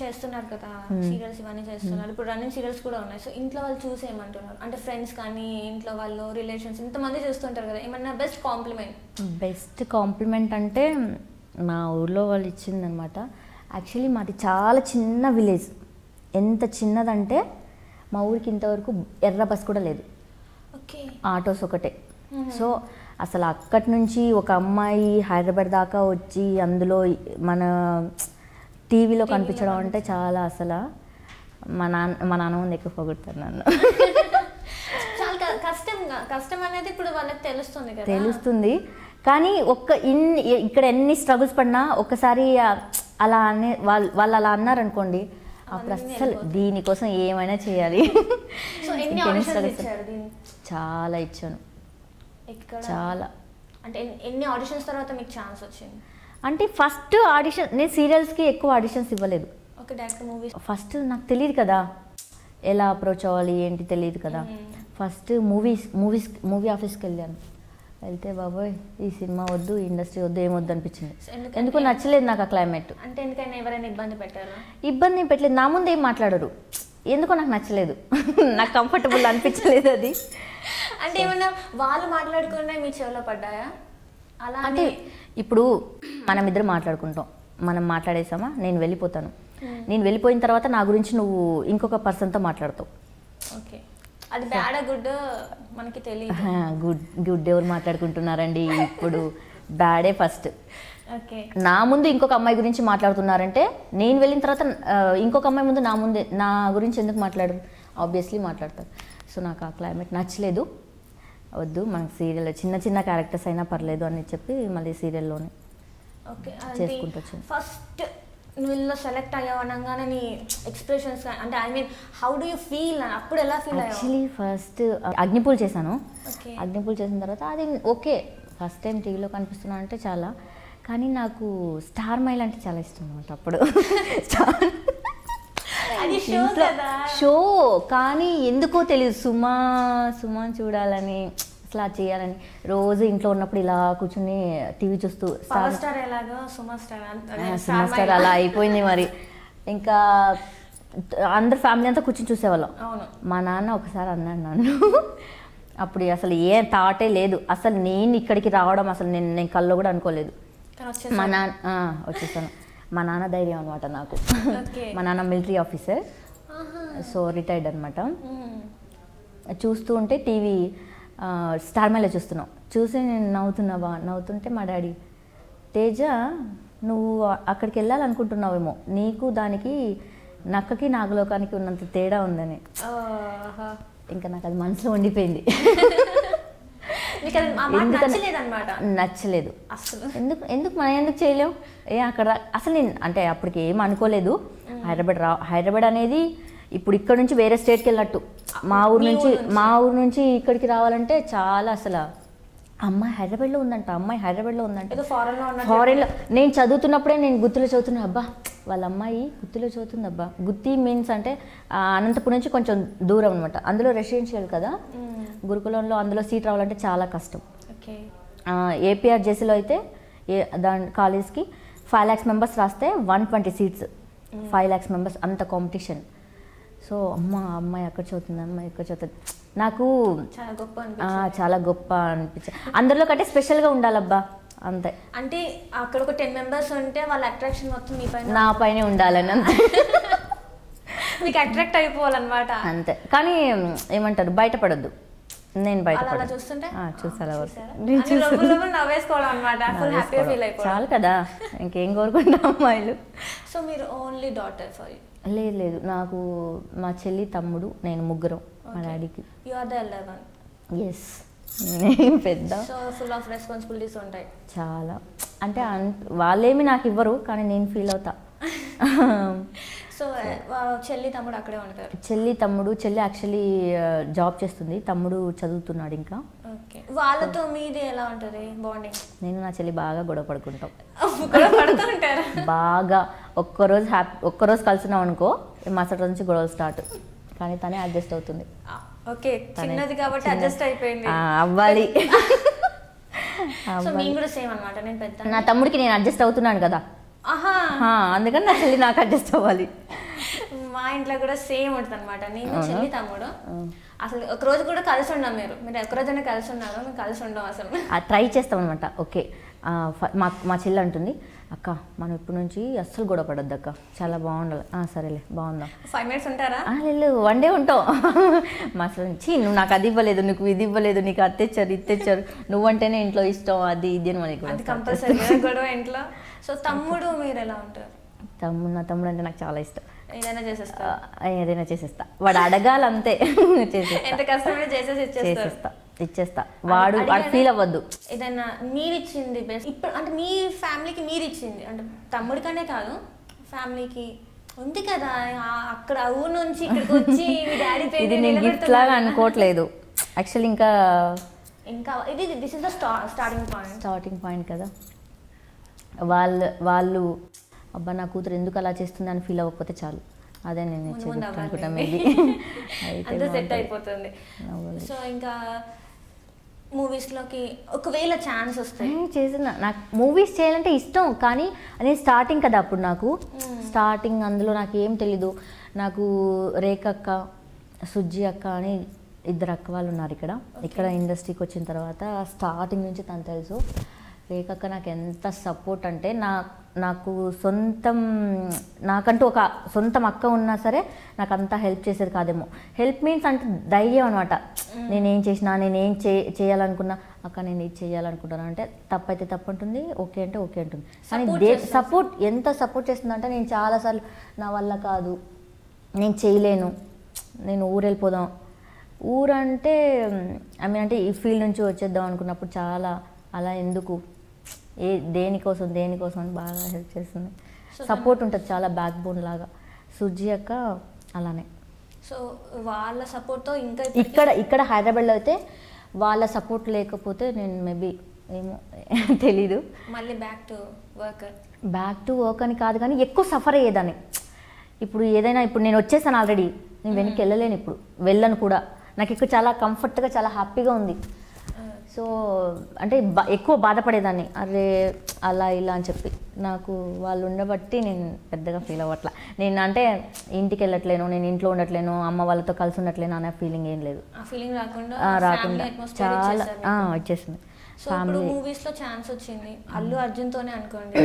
చేస్తున్నారు కదా సీరియల్స్ ఇవన్నీ చేస్తున్నారు ఇప్పుడు రన్నింగ్ సీరియల్స్ కూడా ఉన్నాయి సో ఇంట్లో వాళ్ళు చూసి ఏమంటున్నారు అంటే ఫ్రెండ్స్ కానీ ఇంట్లో వాళ్ళు రిలేషన్స్ ఇంతమంది చూస్తుంటారు కదా ఏమన్నా బెస్ట్ కాంప్లిమెంట్ బెస్ట్ కాంప్లిమెంట్ అంటే మా ఊర్లో వాళ్ళు ఇచ్చిందనమాట యాక్చువల్లీ మాది చాలా చిన్న విలేజ్ ఎంత చిన్నదంటే మా ఊరికి ఇంతవరకు ఎర్ర బస్ కూడా లేదు ఓకే ఆటోస్ ఒకటే సో అసలు అక్కడి నుంచి ఒక అమ్మాయి హైదరాబాద్ దాకా వచ్చి అందులో మన టీవీలో కనిపించడం అంటే చాలా అసలు మా నాన్న మా నాన్న ముందు ఎక్కువ పొగుడతారు నన్ను చాలా క- కష్టంగా కష్టం అనేది ఇప్పుడు వాళ్ళకి తెలుస్తుంది కదా తెలుస్తుంది కానీ ఒక్క ఇన్ని ఇక్కడ ఎన్ని స్ట్రగుల్స్ పడినా ఒక్కసారి ఆ, అలా అనే వాళ్ళు వాళ్ళు అలా అన్నారనుకోండి అప్పుడు అస్సలు దీనికోసం ఏమైనా చేయాలి సో ఎన్ని ఇంకెన్ని ఆడిషన్స్ struggles. ఇచ్చారు దీని చాలా ఇచ్చాను ఎక్కడ చాలా అంటే ఎన్ని- ఎన్ని ఆడిషన్స్ తర్వాత మీకు ఛాన్స్ వచ్చింది అంటే ఫస్ట్ ఆడిషన్ నేను సీరియల్స్కి ఎక్కువ ఆడిషన్స్ ఇవ్వలేదు ఓకే డైరెక్ట్ మూవీస్ ఫస్ట్ నాకు తెలియదు కదా ఎలా అప్రోచ్ అవ్వాలి ఏంటి తెలియదు కదా ఫస్ట్ మూవీస్ మూవీస్ మూవీ ఆఫీస్కి వెళ్ళాను వెళ్తే బాబోయ్ ఈ సినిమా వద్దు ఈ ఇండస్ట్రీ వద్దు ఏమొద్దు అనిపించింది ఎందుకంటే- ఎందుకు నచ్చలేదు నాకు ఆ క్లైమేట్ అంటే ఎందుకైనా ఎవరైనా ఇబ్బంది పెట్టారు ఇబ్బంది ఏం పెట్టలేదు నా ముందు ఏం మాట్లాడరు ఎందుకో నాకు నచ్చలేదు నాకు కంఫర్టబుల్ అనిపించలేదు అది అంటే ఏమన్నా వాళ్ళు మాట్లాడుకునే మీ చెవిలో పడ్డాయా అలా అంటే ఇప్పుడు మనం ఇద్దరు మాట్లాడుకుంటాం మనం మాట్లాడేసామా నేను వెళ్ళిపోతాను నేను వెళ్ళిపోయిన తర్వాత నా గురించి నువ్వు ఇంకొక పర్సన్తో మాట్లాడతావు ఓకే అది బ్యాడ్ గుడ్ మనకి తెలియదు గుడ్ గుడ్ ఎవరు మాట్లాడుకుంటున్నారండి ఇప్పుడు బ్యాడే ఫస్ట్ ఓకే నా ముందు ఇంకొక అమ్మాయి గురించి మాట్లాడుతున్నారంటే నేను వెళ్ళిన తర్వాత ఆ, ఇంకొక అమ్మాయి ముందు నా ముందే నా గురించి ఎందుకు మాట్లాడరు ఆబ్వియస్లీ మాట్లాడతారు సో నాకు ఆ క్లైమేట్ నచ్చలేదు వద్దు మనకి సీరియల్ చిన్న చిన్న క్యారెక్టర్స్ అయినా పర్లేదు అని చెప్పి మళ్ళీ సీరియల్లోనే ఓకే చేసుకుంటూ వచ్చింది. ఫస్ట్ నువ్వు ఇందులో సెలెక్ట్ అయ్యావు అనగానే నీ ఎక్స్ప్రెషన్స్ అంటే I mean how do you feel అప్పుడు ఎలా ఫీల్ అయ్యావు యాక్చువల్లీ ఫస్ట్ అగ్నిపూల్ చేశాను ఓకే అగ్నిపూల్ చేసిన తర్వాత అది ఓకే ఫస్ట్ టైం టీవీలో కనిపిస్తున్నా అంటే చాలా కానీ నాకు స్టార్ మైల్ అంటే చాలా ఇష్టం అనమాట అప్పుడు స్టార్ అది షో ఇంట్లో కదా షో కానీ ఎందుకో తెలియదు సుమా సుమా చూడాలని అసలు అది చేయాలని రోజు ఇంట్లో ఉన్నప్పుడు ఇలా కూర్చుని టీవీ చూస్తూ పవర్ స్టార్ స్టార్ ఎలాగో సుమా స్టార్ సినిమా స్టార్ అలా అయిపోయింది మరి ఇంకా అందరు ఫ్యామిలీ అంతా కూర్చొని చూసేవాళ్ళం అవును మా నాన్న ఒకసారి అన్నాడు నన్ను అప్పుడు అసలు ఏ థాటే లేదు అసలు నేను ఇక్కడికి రావడం అసలు నేను నేను కల్లో కూడా అనుకోలేదు కానీ వచ్చేసి మా నాన్న ఆ, వచ్చేసాను మా నాన్న ధైర్యం అనమాట నాకు ఓకే మా నాన్న మిలిటరీ ఆఫీసర్ సో రిటైర్డ్ అనమాట చూస్తూ ఉంటే టీవీ స్టార్ మేళ చూస్తున్నాం చూసి నేను నవ్వుతున్నా బా నవ్వుతుంటే మా డాడీ తేజ నువ్వు అక్కడికి వెళ్ళాలనుకుంటున్నావేమో నీకు దానికి నక్కకి నాగలోకానికి ఉన్నంత తేడా ఉందని ఇంకా నాకు అది మనసులో ఉండిపోయింది మీకు అది ఆ మాట ఎందుకని- నచ్చలేదు అనమాట నచ్చలేదు అసలు ఎందుకు ఎందుకు మనం ఎందుకు చేయలేం ఏ అక్కడ అసలు నేను అంటే అప్పటికి ఏం అనుకోలేదు హైదరాబాద్ రా హైదరాబాద్ అనేది ఇప్పుడు ఇక్కడ నుంచి వేరే స్టేట్కి వెళ్ళినట్టు మా ఊరు మీ నుంచి ఊరు నుంచి. మా ఊరు నుంచి ఇక్కడికి రావాలంటే చాలా అసలు అమ్మాయి హైదరాబాద్లో ఉందంట అమ్మాయి హైదరాబాద్లో ఉందంట ఏదో ఫారెన్ లో ఉన్నట్టు ఫారెన్లో నేను చదువుతున్నప్పుడే నేను గుత్తిలో చదువుతున్నా అబ్బా వాళ్ళ అమ్మాయి గుత్తిలో చదువుతుంది అబ్బా గుత్తి మీన్స్ అంటే ఆ, అనంతపురం నుంచి కొంచెం దూరం అనమాట అందులో రెసిడెన్షియల్ కదా గురుకులంలో అందులో సీట్ రావాలంటే చాలా కష్టం ఓకే ఏపీఆర్ జేసీలో అయితే ఏ దాని కాలేజ్కి ఫైవ్ ల్యాక్స్ మెంబర్స్ రాస్తే one twenty seats five lakhs members అంత కాంపిటీషన్ సో అమ్మ అమ్మాయి అక్కడ చదువుతుంది అమ్మాయి ఇక్కడ చదువుతుంది నాకు చాలా గొప్ప ఆ, అనిపించింది చాలా గొప్ప అనిపించింది అందరిలో కంటే స్పెషల్గా ఉండాలబ్బా అంతే అంటే అక్కడ ఒక టెన్ మెంబర్స్ ఉంటే వాళ్ళ అట్రాక్షన్ మొత్తం మీ పైన నా పైనే ఉండాలని అంతే మీకు అట్రాక్ట్ అయిపోవాలన్నమాట అంతే కానీ ఏమంటారు బయటపడొద్దు నేను అలా అలా బయటపడదు చూస్తుంటే ఆ, చూసారా ఎవరు? చూసారా? నేను అని లోపల లోపల నవ్వేసుకోవడం అనమాట ఫుల్ హ్యాపీగా ఫీల్ అయిపోవడం చాలు కదా ఇంకేం కోరుకుంటా అమ్మాయిలు సో మీరు ఓన్లీ డాటర్ ఫర్ లేదు లేదు నాకు మా చెల్లి తమ్ముడు నేను ముగ్గురం మా డాడీకి you are the eleven yes నేనేం పెద్ద సో ఫుల్ ఆఫ్ రెస్పాన్సిబిలిటీస్ ఉంటాయి చాలా అంటే అన్- వాళ్ళేమి నాకు ఇవ్వరు కానీ నేను ఫీల్ అవుతా సో చెల్లి తమ్ముడు అక్కడే ఉంటారు చెల్లి తమ్ముడు చెల్లి యాక్చువల్లీ జాబ్ చేస్తుంది తమ్ముడు చదువుతున్నాడు ఇంకా ఓకే వాళ్ళతో మీది ఎలా ఉంటుంది బాండింగ్ నేను నా చెల్లి బాగా గొడవ పడుకుంటాం కూడా పడుతూ ఉంటారు బాగా ఒక్కరోజు హ్యాపీ ఒక్కరోజు కలిసినాం అనుకో మరుసటి రోజు నుంచి గొడవలు స్టార్ట్ కానీ తనే అడ్జస్ట్ అవుతుంది ఓకే తనే చిన్నది కాబట్టి చిన్న- అడ్జస్ట్ అయిపోయింది ఆ, అవ్వాలి సో మేము కూడా సేమ్ అన్నమాట నేను పెద్ద నా తమ్ముడికి నేను అడ్జస్ట్ అవుతున్నాను కదా ఆహా ఆ, అందుకని నా చెల్లి నాకు అడ్జస్ట్ అవ్వాలి మా ఇంట్లో కూడా సేమ్ ఉంటుంది అనమాట నేను అవునా? చెల్లి తమ్ముడు ఆ. అసలు ఒక రోజు కూడా కలిసి ఉండం మీరు మీరు ఒక రోజైనా కలిసి ఉన్నారు మేము కలిసి ఉండం అసలు ఆ, ట్రై చేస్తాం అనమాట ఓకే ఆ, ఫ- మా మా చెల్లి అంటుంది అక్క మనం ఇప్పటి నుంచి అస్సలు గొడవ పడద్దు అక్క చాలా బాగుండాలి ఆ, సరేలే బాగుందాం ఫైవ్ మినిట్స్ ఉంటారా ఆ, లేదు వన్ డే ఉంటావు మా అసలు చీ నువ్వు నాకు అది ఇవ్వలేదు నీకు ఇది ఇవ్వలేదు నీకు అది తెచ్చారు ఇది తెచ్చారు నువ్వంటేనే ఇంట్లో ఇష్టం అది ఇది అని మనకి అది కంపల్సరీ గొడవ ఇంట్లో సో తమ్ముడు మీరు ఎలా ఉంటారు తమ్ముడు నా తమ్ముడు అంటే నాకు చాలా ఇష్టం ఏదైనా ఆ, చేసేస్తారు ఏదైనా చేసేస్తా వాడు అడగాలంతే చేసేస్తా ఎంత కష్టమైనా చేసేసి ఇచ్చేస్తారు చేసేస్తా ఇచ్చేస్తా వాడు వాడు అడిగానే- ఫీల్ అవ్వద్దు ఏదైనా మీరు ఇచ్చింది బెస్ట్ ఇప్పుడు అంటే మీ ఫ్యామిలీకి మీరు ఇచ్చింది అంటే తమ్ముడికనే కాదు ఫ్యామిలీకి ఉంది కదా ఆ- అక్కడ ఆ ఊరు నుంచి ఇక్కడికి వచ్చి మీ డాడీ పేరు ఇది నేను గిఫ్ట్ లాగా అనుకోవట్లేదు యాక్చువల్లీ ఇంకా ఇంకా ఇది this is the starting point starting point కదా వాళ్ళు వాళ్ళు అబ్బా నా కూతురు ఎందుకు అలా చేస్తుంది అని ఫీల్ అవ్వకపోతే చాలు అదే నేను ముందు ఇచ్చే ముందు gift అవ్వాలి అనుకుంటా maybe. మేబీ అయితే అంతా సెట్ బాగుంటుంది. అయిపోతుంది అవ్వాలి. సో ఇంకా మూవీస్ లోకి ఒకవేళ ఛాన్స్ వస్తాయి ఏ, చేసిన నాకు మూవీస్ చేయాలంటే ఇష్టం కానీ నేను స్టార్టింగ్ కదా అప్పుడు నాకు మ్మ్. స్టార్టింగ్ అందులో నాకు ఏం తెలీదు నాకు రేఖ అక్క సుజ్జి అక్క అని ఇద్దరు అక్క వాళ్ళు ఉన్నారు ఇక్కడ ఇక్కడ ఇండస్ట్రీకి వచ్చిన తర్వాత స్టార్టింగ్ నుంచి తను తెలుసు రేఖ అక్క నాకు ఎంత సపోర్ట్ అంటే నా నాకు సొంతం నాకంటూ ఒక సొంతం అక్క ఉన్నా సరే నాకు అంతా హెల్ప్ చేసేది కాదేమో హెల్ప్ మీన్స్ అంటే ధైర్యం అనమాట నేనేం చేసినా నేనేం చే చేయాలనుకున్నా అక్క నేను ఇది చేయాలనుకుంటున్నాను అంటే తప్పైతే తప్పు ఉంటుంది ఓకే అంటే ఓకే అంటుంది కానీ Support దే చేస్తుంది. సపోర్ట్ ఎంత సపోర్ట్ చేస్తుందంటే నేను చాలాసార్లు నా వల్ల కాదు నేను చేయలేను నేను ఊరు వెళ్ళిపోదాం ఊరంటే ఐ మీన్ అంటే ఈ ఫీల్డ్ నుంచి వచ్చేద్దాం అనుకున్నప్పుడు చాలా అలా ఎందుకు ఏ దేనికోసం దేనికోసం అని బాగా హెల్ప్ చేస్తుంది So సపోర్ట్ ఉంటుంది చాలా బ్యాక్ బోన్ లాగా సుజ్జి అక్క అలానే సో వాళ్ళ సపోర్ట్ తో ఇంకా ఇప్పటికీ ఇక్కడ ఇక్కడ హైదరాబాద్లో అయితే వాళ్ళ సపోర్ట్ లేకపోతే నేను మేబీ ఏమో తెలీదు మళ్ళీ back to work back to work అని కాదు కానీ ఎక్కువ సఫర్ అయ్యేదాన్ని ఇప్పుడు ఏదైనా ఇప్పుడు నేను వచ్చేసాను ఆల్రెడీ నేను వెనక్కి వెళ్ళలేను ఇప్పుడు వెళ్ళను కూడా నాకు ఇక్కడ చాలా కంఫర్ట్గా చాలా హ్యాపీగా ఉంది సో అంటే బా- ఎక్కువ బాధపడేదాన్ని అరే అలా ఇలా అని చెప్పి నాకు వాళ్ళు ఉండబట్టి నేను పెద్దగా ఫీల్ అవ్వట్లా నేను అంటే ఇంటికి వెళ్ళట్లేను నేను ఇంట్లో ఉండట్లేను అమ్మ వాళ్ళతో కలిసి ఉండట్లేను అనే ఫీలింగ్ ఏం లేదు ఆ ఫీలింగ్ రాకుండా ఆ, రాకుండా చాలా ఆ, చాలా వచ్చేసింది సో ఇప్పుడు ఫ్యామిలీ మూవీస్ లో ఛాన్స్ వచ్చింది అల్లు అర్జున్ తోనే అనుకోండి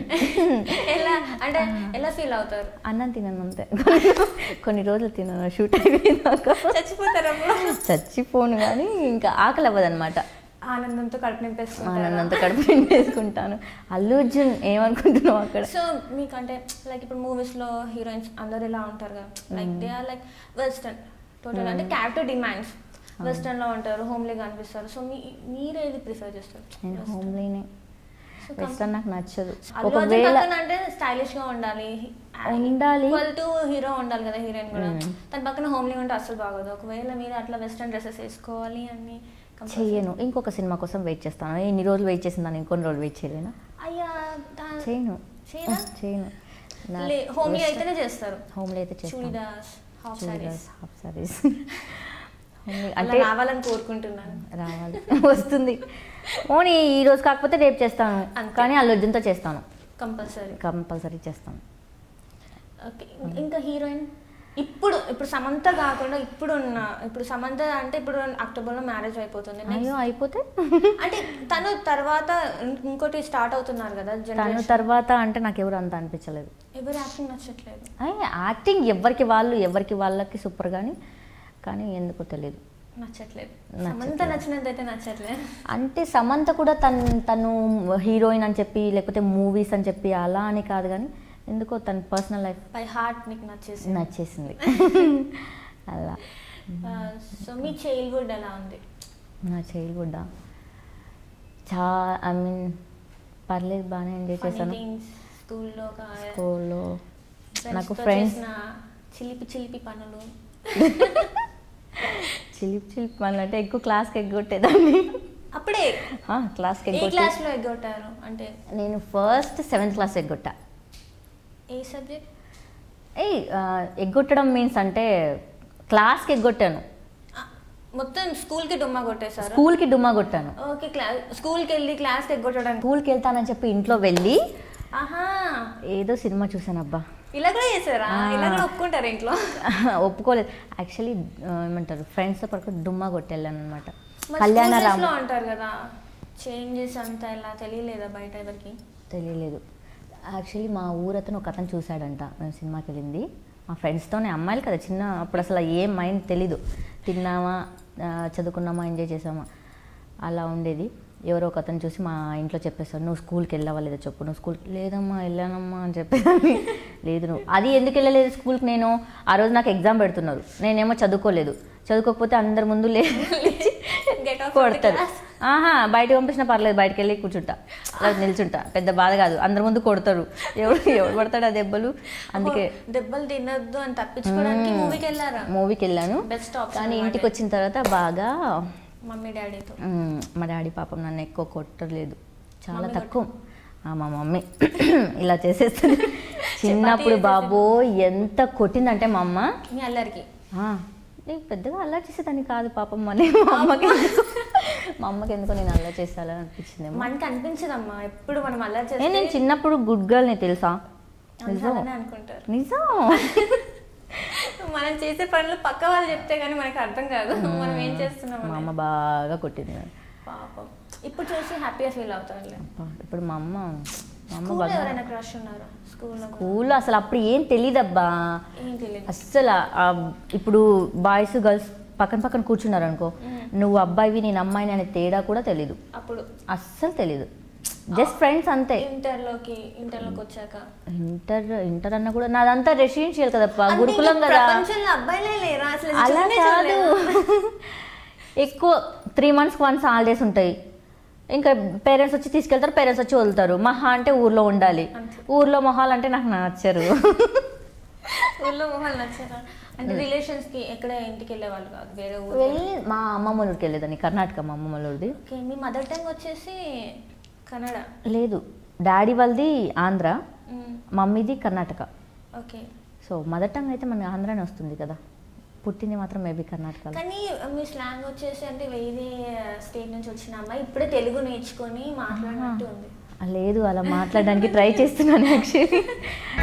ఎలా అంటే ఎలా ఫీల్ అవుతారు అన్నం తినను అంతే కొన్ని రోజులు తినను షూట్ అయిపోయినాక చచ్చిపోతారు అప్పుడు చచ్చిపోను కానీ ఇంకా ఆకలి అవ్వదన్నమాట ఆనందంతో కడుపు నింపేసుకుంటారు ఆనందంతో కడుపు నింపేసుకుంటాను అల్లు అర్జున్ ఏమనుకుంటున్నావు అక్కడ సో మీకు అంటే లైక్ ఇప్పుడు మూవీస్ లో హీరోయిన్స్ అందరు ఇలా ఉంటారు కదా like they are like western total అంటే క్యారెక్టర్ డిమాండ్స్ వెస్టర్న్ లో ఉంటారు హోమ్లీగా అనిపిస్తారు సో మీ మీరేది ప్రిఫర్ చేస్తారు నేను హోమ్లీనే So, వెస్టర్న్ నాకు నచ్చదు అల్లు అర్జున్ ఒకవేళ పక్కన అంటే స్టైలిష్ గా ఉండాలి ఉండాలి. ఈక్వల్ టు హీరో ఉండాలి కదా హీరోయిన్ కూడా Hmm. తన పక్కన హోమ్లీ ఉంటే అసలు బాగోదు ఒకవేళ మీరు అట్లా వెస్టర్న్ డ్రెస్సెస్ వేసుకోవాలి అని compulsory- చెయ్యను ఇంకొక సినిమా కోసం వెయిట్ చేస్తాను ఇన్ని రోజులు వెయిట్ చేసిందాను ఇంకొన్ని రోజులు వెయిట్ చేయలేనా అయ్యా దా- చేయను చేయరా? చేయను నా లే- హోమ్లీ western- అయితేనే చేస్తారు హోమ్లీ అయితే చేస్తాను churidars half saris half saris అలా అంటే రావాలని కోరుకుంటున్నాను రావాలి వస్తుంది ఓనీ ఈ రోజు కాకపోతే రేపు చేస్తాను అంతే. కానీ అల్లు అర్జున్తో చేస్తాను కంపల్సరీ కంపల్సరీ చేస్తాను ఓకే ఇంకా హీరోయిన్ ఇప్పుడు ఇప్పుడు సమంత కాకుండా ఇప్పుడు ఉన్న ఇప్పుడు సమంత అంటే ఇప్పుడు అక్టోబర్లో మ్యారేజ్ అయిపోతుంది Next- అయ్యో అయిపోతే అంటే తను తర్వాత ఇం- ఇంకోటి స్టార్ట్ అవుతున్నారు కదా తను జనరేషన్ తర్వాత అంటే నాకు ఎవరు అంత అనిపించలేదు ఎవరు యాక్టింగ్ నచ్చట్లేదు అయ్, యాక్టింగ్ ఎవరికి వాళ్ళు ఎవరికి వాళ్ళకి సూపర్ కానీ కానీ ఎందుకో తెలియదు నచ్చట్లేదు నచ్చట్లేదు. సమంత నచ్చినదైతే నచ్చట్లేదు అంటే సమంత కూడా తను తను హీరోయిన్ అని చెప్పి లేకపోతే మూవీస్ అని చెప్పి అలా అని కాదు కానీ ఎందుకో తన పర్సనల్ లైఫ్ బై హార్ట్ నీకు నచ్చేసి నచ్చేసింది అలా సో మీ చైల్డ్హుడ్ ఎలా ఉంది నా చైల్డ్హుడ్ చా ఐ మీన్ పర్లేదు బాగానే ఎంజాయ్ చేశాను స్కూల్లో స్కూల్లో నాకు నాకు ఫ్రెండ్స్ చేసిన చిలిపి చిలిపి పనులు చిలిపి చిలిపి మళ్ళీ అంటే ఎక్కువ క్లాస్కి ఎగ్గొట్టేదాన్ని అప్పుడే ఆ, క్లాస్కి ఏ ఎగ్గొట్టి క్లాస్ లో ఎగ్గొట్టారు అంటే నేను ఫస్ట్ సెవెంత్ క్లాస్ ఎగ్గొట్టా ఏ సబ్జెక్ట్ ఏ ఎగ్గొట్టడం మీన్స్ అంటే క్లాస్కి ఎగ్గొట్టాను మొత్తం స్కూల్ కి డుమ్మా కొట్టేశారు స్కూల్కి డుమ్మా కొట్టాను ఓకే క్లాస్ స్కూల్ కి వెళ్ళి క్లాస్ కి ఎగ్గొట్టడానికి స్కూల్కి వెళ్తానని చెప్పి ఇంట్లో వెళ్ళి ఆహా ఏదో సినిమా చూసానబ్బా ఇలా కూడా చేసారా ఇలా కూడా ఒప్పుకుంటారు ఇంట్లో ఒప్పుకోలేదు యాక్చువల్లీ ఏమంటారు ఫ్రెండ్స్తో పడుకు డుమ్మా కొట్టెళ్ళాను అనమాట మరి కళ్యాణ schools రామ్ లో అంటారు కదా చేంజెస్ అంతా ఇలా తెలియలేదా బయట ఎవరికి తెలియలేదు యాక్చువల్లీ మా ఊరతను ఒక అతను చూశాడంట మేము సినిమాకి వెళ్ళింది మా ఫ్రెండ్స్తోనే అమ్మాయిలు కదా చిన్న అప్పుడు అసలు ఏం మైండ్ తెలీదు తిన్నామా ఆ, చదువుకున్నామా ఎంజాయ్ చేసామా అలా ఉండేది ఎవరో ఒక అతను చూసి మా ఇంట్లో చెప్పేస్తాడు నువ్వు స్కూల్కి వెళ్ళావా లేదా చెప్పు నువ్వు స్కూల్కి లేదమ్మా వెళ్ళానమ్మా అని చెప్పేదాన్ని లేదు నువ్వు అది ఎందుకు వెళ్ళలేదు స్కూల్కి నేను ఆ రోజు నాకు ఎగ్జామ్ పెడుతున్నారు నేనేమో చదువుకోలేదు చదువుకోకపోతే అందరి ముందు లే గెట్ ఆఫ్ కొడతారు ఆహా బయటకు పంపించినా పర్లేదు బయటకు వెళ్ళి కూర్చుంటా అలా నిల్చుంటా పెద్ద బాధ కాదు అందరి ముందు కొడతారు ఎవడు ఎవడు పడతాడు ఆ దెబ్బలు అందుకే దెబ్బలు తినొద్దు అని తప్పించుకోవడానికి మూవీకి వెళ్ళారా మూవీకి వెళ్ళాను బెస్ట్ ఆప్షన్ కానీ ఇంటికి వచ్చిన తర్వాత బాగా మమ్మీ డాడీతో మ్, మా డాడీ పాపం నన్ను ఎక్కువ కొట్టలేదు చాలా తక్కువ ఆ, మా మమ్మీ ఇలా చేసేస్తుంది చిన్నప్పుడు బాబో ఎంత కొట్టిందంటే మా అమ్మ మీ అల్లరికి ఆ, నీకు పెద్దగా అల్లరి చేసేదాన్ని కాదు పాపం అని మా అమ్మకి ఎందుకు మా అమ్మకి ఎందుకో నేను అల్లరి చేసేయాలని అనిపించిందేమో మనకి అనిపించదమ్మా ఎప్పుడు మనం అల్లరి ఏ, చేస్తే నేను చిన్నప్పుడు గుడ్ గర్ల్ని తెలుసా నిజం అలానే అనుకుంటారు నిజం మనం చేసే పనులు పక్క వాళ్ళు చెప్తే కానీ మనకి అర్థం కాదు మనం ఏం చేస్తున్నాం మా అని. అమ్మ బాగా కొట్టింది నన్ను. పాపం ఇప్పుడు చూసి హ్యాపీగా ఫీల్ అవుతారులే అబ్బా, ఇప్పుడు మా అమ్మ మా అమ్మ స్కూల్లో బాగా ఎవరైనా క్రష్ ఉన్నారు స్కూల్లో స్కూల్లో అసలు అప్పుడు ఏం తెలియదబ్బా ఏం తెలియదు అస్సలు ఆ, ఇప్పుడు బాయ్స్ గర్ల్స్ పక్కన పక్కన కూర్చున్నారు అనుకో నువ్వు అబ్బాయివి నేను అమ్మాయిని అనే తేడా కూడా తెలీదు అప్పుడు అస్సలు తెలీదు జస్ట్ ఫ్రెండ్స్ అంతే ఇంటర్లోకి ఇంటర్లోకి వచ్చాక ఇంటర్ ఇంటర్ అన్న కూడా నాదంతా రెసిడెన్షియల్ కదప్పా అంటే గురుకులం ఇంకా కదా ప్రపంచంలో అబ్బాయిలే లేరా అసలు అలా చూడనే కాదు చూడలేదా? ఎక్కువ త్రీ మంత్స్కి వన్స్ హాలిడేస్ ఉంటాయి ఇంకా పేరెంట్స్ వచ్చి తీసుకెళ్తారు పేరెంట్స్ వచ్చి వదులుతారు మహా అంటే ఊర్లో ఉండాలి అంతే. ఊర్లో మొహాలు అంటే నాకు నచ్చరు ఊళ్ళో మొహాలు నచ్చారా అంటే రిలేషన్స్ కి ఎక్కడ ఇంటికి వెళ్ళేవాళ్ళు కాదు వేరే ఊరు వెళ్ళి మా అమ్మమ్మ ఊరికి వెళ్ళేదాన్ని కర్ణాటక మా అమ్మమ్మ ఊరిది ఓకే మీ మదర్ టంగ్ వచ్చేసి కన్నడ లేదు డాడీ వాళ్ళది ఆంధ్ర మ్మ్. మమ్మీది Karnataka okay so mother tongue అయితే మన ఆంధ్రానే వస్తుంది కదా పుట్టింది మాత్రం మేబీ కర్ణాటక కానీ మీ స్లాంగ్ వచ్చేసి అంటే వేరే స్టేట్ నుంచి వచ్చిన అమ్మాయి ఇప్పుడే తెలుగు నేర్చుకొని మాట్లాడినట్టు ఉంది లేదు అలా మాట్లాడడానికి ట్రై చేస్తున్నాను యాక్చువల్లీ